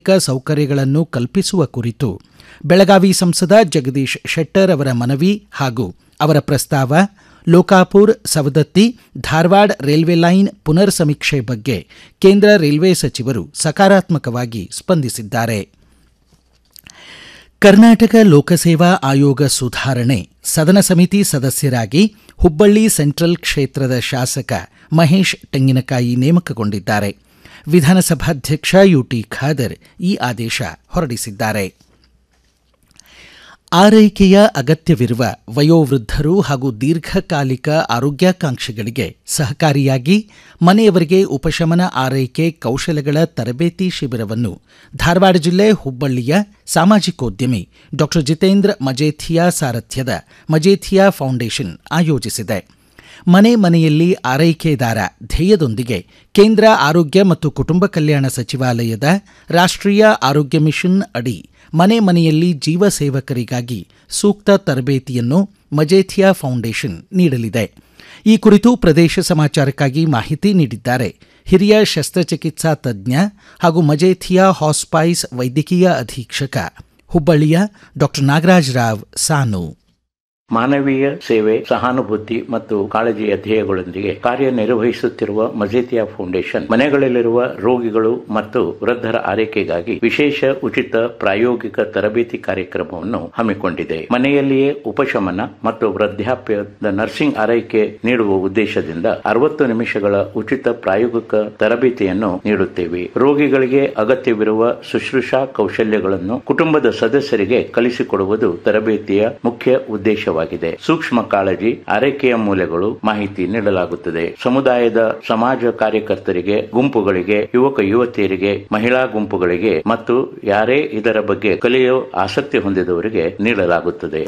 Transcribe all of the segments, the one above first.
ಸೌಕರ್ಯಗಳನ್ನು ಕಲ್ಪಿಸುವ ಕುರಿತು ಬೆಳಗಾವಿ ಸಂಸದ ಜಗದೀಶ್ ಶೆಟ್ಟರ್ ಅವರ ಮನವಿ ಹಾಗೂ ಅವರ ಪ್ರಸ್ತಾವ ಲೋಕಾಪುರ್ ಸವದತ್ತಿ ಧಾರವಾಡ ರೈಲ್ವೆ ಲೈನ್ ಪುನರ್ ಸಮೀಕ್ಷೆ ಬಗ್ಗೆ ಕೇಂದ್ರ ರೈಲ್ವೆ ಸಚಿವರು ಸಕಾರಾತ್ಮಕವಾಗಿ ಸ್ಪಂದಿಸಿದ್ದಾರೆ ಕರ್ನಾಟಕ ಲೋಕಸೇವಾ ಆಯೋಗ ಸುಧಾರಣೆ ಸದನ ಸಮಿತಿ ಸದಸ್ಯರಾಗಿ ಹುಬ್ಬಳ್ಳಿ ಸೆಂಟ್ರಲ್ ಕ್ಷೇತ್ರದ ಶಾಸಕ ಮಹೇಶ್ ತೆಂಗಿನಕಾಯಿ ನೇಮಕಗೊಂಡಿದ್ದಾರೆ ವಿಧಾನಸಭಾಧ್ಯಕ್ಷ ಯುಟಿ ಖಾದರ್ ಈ ಆದೇಶ ಹೊರಡಿಸಿದ್ದಾರೆ ಆರೈಕೆಯ ಅಗತ್ಯವಿರುವ ವಯೋವೃದ್ಧರು ಹಾಗೂ ದೀರ್ಘಕಾಲಿಕ ಆರೋಗ್ಯಾಕಾಂಕ್ಷಿಗಳಿಗೆ ಸಹಕಾರಿಯಾಗಿ ಮನೆಯವರಿಗೆ ಉಪಶಮನ ಆರೈಕೆ ಕೌಶಲಗಳ ತರಬೇತಿ ಶಿಬಿರವನ್ನು ಧಾರವಾಡ ಜಿಲ್ಲೆ ಹುಬ್ಬಳ್ಳಿಯ ಸಾಮಾಜಿಕೋದ್ಯಮಿ ಡಾಕ್ಟರ್ ಜಿತೇಂದ್ರ ಮಜೇಥಿಯಾ ಸಾರಥ್ಯದ ಮಜೇಥಿಯಾ ಫೌಂಡೇಶನ್ ಆಯೋಜಿಸಿದೆ ಮನೆ ಮನೆಯಲ್ಲಿ ಆರೈಕೆದಾರ ಧ್ಯೇಯದೊಂದಿಗೆ ಕೇಂದ್ರ ಆರೋಗ್ಯ ಮತ್ತು ಕುಟುಂಬ ಕಲ್ಯಾಣ ಸಚಿವಾಲಯದ ರಾಷ್ಟ್ರೀಯ ಆರೋಗ್ಯ ಮಿಷನ್ ಅಡಿ ಮನೆ ಮನೆಯಲ್ಲಿ ಜೀವ ಸೇವಕರಿಗಾಗಿ ಸೂಕ್ತ ತರಬೇತಿಯನ್ನು ಮಜೇಥಿಯಾ ಫೌಂಡೇಶನ್ ನೀಡಲಿದೆ ಈ ಕುರಿತು ಪ್ರದೇಶ ಸಮಾಚಾರಕ್ಕಾಗಿ ಮಾಹಿತಿ ನೀಡಿದ್ದಾರೆ ಹಿರಿಯ ಶಸ್ತ್ರಚಿಕಿತ್ಸಾ ತಜ್ಞ ಹಾಗೂ ಮಜೇಥಿಯಾ ಹಾಸ್ಪೈಸ್ ವೈದ್ಯಕೀಯ ಅಧೀಕ್ಷಕ ಹುಬ್ಬಳ್ಳಿಯ ಡಾಕ್ಟರ್ ನಾಗರಾಜ್ ರಾವ್ ಸಾನು ಮಾನವೀಯ ಸೇವೆ ಸಹಾನುಭೂತಿ ಮತ್ತು ಕಾಳಜಿಯ ಧ್ಯೇಯಗಳೊಂದಿಗೆ ಕಾರ್ಯನಿರ್ವಹಿಸುತ್ತಿರುವ ಮಜೇತಿಯಾ ಫೌಂಡೇಶನ್ ಮನೆಗಳಲ್ಲಿರುವ ರೋಗಿಗಳು ಮತ್ತು ವೃದ್ಧರ ಆರೈಕೆಗಾಗಿ ವಿಶೇಷ ಉಚಿತ ಪ್ರಾಯೋಗಿಕ ತರಬೇತಿ ಕಾರ್ಯಕ್ರಮವನ್ನು ಹಮ್ಮಿಕೊಂಡಿದೆ ಮನೆಯಲ್ಲಿಯೇ ಉಪಶಮನ ಮತ್ತು ವೃದ್ಧಾಪ್ಯದ ನರ್ಸಿಂಗ್ ಆರೈಕೆ ನೀಡುವ ಉದ್ದೇಶದಿಂದ ಅರವತ್ತು ನಿಮಿಷಗಳ ಉಚಿತ ಪ್ರಾಯೋಗಿಕ ತರಬೇತಿಯನ್ನು ನೀಡುತ್ತೇವೆ ರೋಗಿಗಳಿಗೆ ಅಗತ್ಯವಿರುವ ಶುಶ್ರೂಷಾ ಕೌಶಲ್ಯಗಳನ್ನು ಕುಟುಂಬದ ಸದಸ್ಯರಿಗೆ ಕಲಿಸಿಕೊಡುವುದು ತರಬೇತಿಯ ಮುಖ್ಯ ಉದ್ದೇಶವಾಗಿದೆ ಸೂಕ್ಷ್ಮ ಕಾಳಜಿ ಆರೈಕೆಯ ಮೂಲಗಳು ಮಾಹಿತಿ ನೀಡಲಾಗುತ್ತದೆ ಸಮುದಾಯದ ಸಮಾಜ ಕಾರ್ಯಕರ್ತರಿಗೆ ಗುಂಪುಗಳಿಗೆ ಯುವಕ ಯುವತಿಯರಿಗೆ ಮಹಿಳಾ ಗುಂಪುಗಳಿಗೆ ಮತ್ತು ಯಾರೇ ಇದರ ಬಗ್ಗೆ ಕಲಿಯುವ ಆಸಕ್ತಿ ಹೊಂದಿದವರಿಗೆ ನೀಡಲಾಗುತ್ತದೆ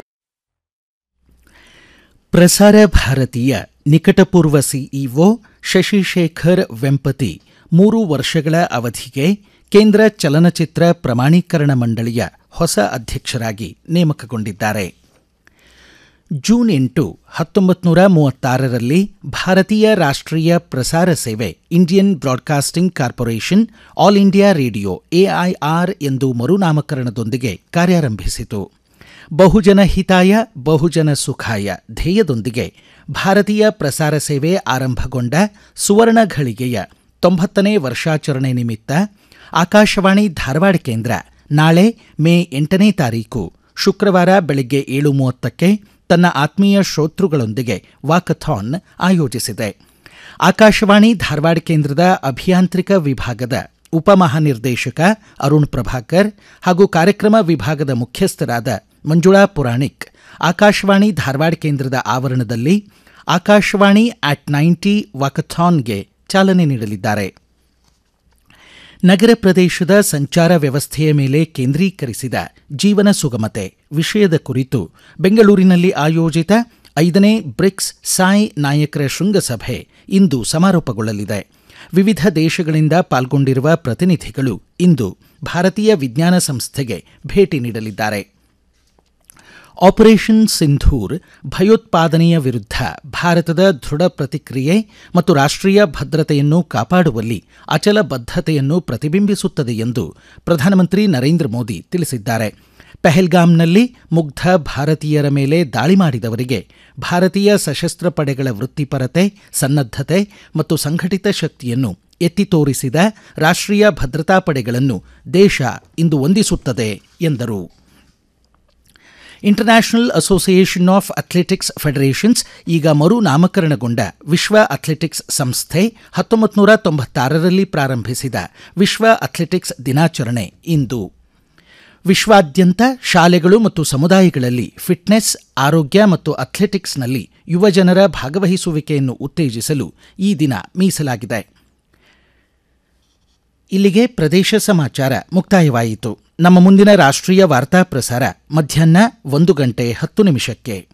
ಪ್ರಸಾರ ಭಾರತೀಯ ನಿಕಟಪೂರ್ವ ಸಿಇಒ ಶಶಿಶೇಖರ್ ವೆಂಪತಿ ಮೂರು ವರ್ಷಗಳ ಅವಧಿಗೆ ಕೇಂದ್ರ ಚಲನಚಿತ್ರ ಪ್ರಮಾಣೀಕರಣ ಮಂಡಳಿಯ ಹೊಸ ಅಧ್ಯಕ್ಷರಾಗಿ ನೇಮಕಗೊಂಡಿದ್ದಾರೆ ಜೂನ್ ಎಂಟು ಹತ್ತೊಂಬತ್ತು ನೂರ ಮೂವತ್ತಾರರಲ್ಲಿ ಭಾರತೀಯ ರಾಷ್ಟ್ರೀಯ ಪ್ರಸಾರ ಸೇವೆ Indian broadcasting corporation all India radio AIR ಎಂದು ಮರುನಾಮಕರಣದೊಂದಿಗೆ ಕಾರ್ಯಾರಂಭಿಸಿತು ಬಹುಜನ ಹಿತಾಯ ಬಹುಜನ ಸುಖಾಯ ಧ್ಯೇಯದೊಂದಿಗೆ ಭಾರತೀಯ ಪ್ರಸಾರ ಸೇವೆ ಆರಂಭಗೊಂಡ ಸುವರ್ಣ ಘಳಿಗೆಯ ತೊಂಬತ್ತನೇ ವರ್ಷಾಚರಣೆ ನಿಮಿತ್ತ ಆಕಾಶವಾಣಿ ಧಾರವಾಡ ಕೇಂದ್ರ ನಾಳೆ ಮೇ ಎಂಟನೇ ತಾರೀಕು ಶುಕ್ರವಾರ ಬೆಳಗ್ಗೆ ಏಳು ಮೂವತ್ತಕ್ಕೆ ತನ್ನ ಆತ್ಮೀಯ ಶ್ರೋತೃಗಳೊಂದಿಗೆ ವಾಕಥಾನ್ ಆಯೋಜಿಸಿದೆ ಆಕಾಶವಾಣಿ ಧಾರವಾಡ ಕೇಂದ್ರದ ಅಭಿಯಾಂತ್ರಿಕ ವಿಭಾಗದ ಉಪಮಹಾನಿರ್ದೇಶಕ ಅರುಣ್ ಪ್ರಭಾಕರ್ ಹಾಗೂ ಕಾರ್ಯಕ್ರಮ ವಿಭಾಗದ ಮುಖ್ಯಸ್ಥರಾದ ಮಂಜುಳಾ ಪುರಾಣಿಕ್ ಆಕಾಶವಾಣಿ ಧಾರವಾಡ ಕೇಂದ್ರದ ಆವರಣದಲ್ಲಿ ಆಕಾಶವಾಣಿ ಆಟ್ ನೈಂಟಿ ವಾಕಥಾನ್ಗೆ ಚಾಲನೆ ನೀಡಲಿದ್ದಾರೆ ನಗರ ಪ್ರದೇಶದ ಸಂಚಾರ ವ್ಯವಸ್ಥೆಯ ಮೇಲೆ ಕೇಂದ್ರೀಕರಿಸಿದ ಜೀವನ ಸುಗಮತೆ ವಿಷಯದ ಕುರಿತು ಬೆಂಗಳೂರಿನಲ್ಲಿ ಆಯೋಜಿತ ಐದನೇ ಬ್ರಿಕ್ಸ್ ಸಾಯ್ ನಾಯಕರ ಶೃಂಗಸಭೆ ಇಂದು ಸಮಾರೋಪಗೊಳ್ಳಲಿದೆ ವಿವಿಧ ದೇಶಗಳಿಂದ ಪಾಲ್ಗೊಂಡಿರುವ ಪ್ರತಿನಿಧಿಗಳು ಇಂದು ಭಾರತೀಯ ವಿಜ್ಞಾನ ಸಂಸ್ಥೆಗೆ ಭೇಟಿ ನೀಡಲಿದ್ದಾರೆ ಆಪರೇಷನ್ ಸಿಂಧೂರ್ ಭಯೋತ್ಪಾದನೆಯ ವಿರುದ್ಧ ಭಾರತದ ದೃಢ ಪ್ರತಿಕ್ರಿಯೆ ಮತ್ತು ರಾಷ್ಟ್ರೀಯ ಭದ್ರತೆಯನ್ನು ಕಾಪಾಡುವಲ್ಲಿ ಅಚಲ ಬದ್ಧತೆಯನ್ನು ಪ್ರತಿಬಿಂಬಿಸುತ್ತದೆ ಎಂದು ಪ್ರಧಾನಮಂತ್ರಿ ನರೇಂದ್ರ ಮೋದಿ ತಿಳಿಸಿದ್ದಾರೆ ಪೆಹಲ್ಗಾಮ್ನಲ್ಲಿ ಮುಗ್ಧ ಭಾರತೀಯರ ಮೇಲೆ ದಾಳಿ ಮಾಡಿದವರಿಗೆ ಭಾರತೀಯ ಸಶಸ್ತ್ರ ಪಡೆಗಳ ವೃತ್ತಿಪರತೆ ಸನ್ನದ್ಧತೆ ಮತ್ತು ಸಂಘಟಿತ ಶಕ್ತಿಯನ್ನು ಎತ್ತಿ ತೋರಿಸಿದ ರಾಷ್ಟ್ರೀಯ ಭದ್ರತಾ ಪಡೆಗಳನ್ನು ದೇಶ ಇಂದು ವಂದಿಸುತ್ತದೆ ಎಂದರು international association of athletics federations ಈಗ ಮರು ನಾಮಕರಣಗೊಂಡ ವಿಶ್ವ ಅಥ್ಲೆಟಿಕ್ಸ್ ಸಂಸ್ಥೆ ಹತ್ತೊಂಬತ್ತು ನೂರ ತೊಂಬತ್ತಾರರಲ್ಲಿ ಪ್ರಾರಂಭಿಸಿದ ವಿಶ್ವ ಅಥ್ಲೆಟಿಕ್ಸ್ ದಿನಾಚರಣೆ ಇಂದು ವಿಶ್ವಾದ್ಯಂತ ಶಾಲೆಗಳು ಮತ್ತು ಸಮುದಾಯಗಳಲ್ಲಿ ಫಿಟ್ನೆಸ್ ಆರೋಗ್ಯ ಮತ್ತು ಅಥ್ಲೆಟಿಕ್ಸ್ನಲ್ಲಿ ಯುವಜನರ ಭಾಗವಹಿಸುವಿಕೆಯನ್ನು ಉತ್ತೇಜಿಸಲು ಈ ದಿನ ಮೀಸಲಾಗಿದೆ ಇಲ್ಲಿಗೆ ಪ್ರದೇಶ ಸಮಾಚಾರ ಮುಕ್ತಾಯವಾಯಿತು ನಮ್ಮ ಮುಂದಿನ ರಾಷ್ಟ್ರೀಯ ವಾರ್ತಾ ಪ್ರಸಾರ ಮಧ್ಯಾಹ್ನ ಒಂದು ಗಂಟೆ ಹತ್ತು ನಿಮಿಷಕ್ಕೆ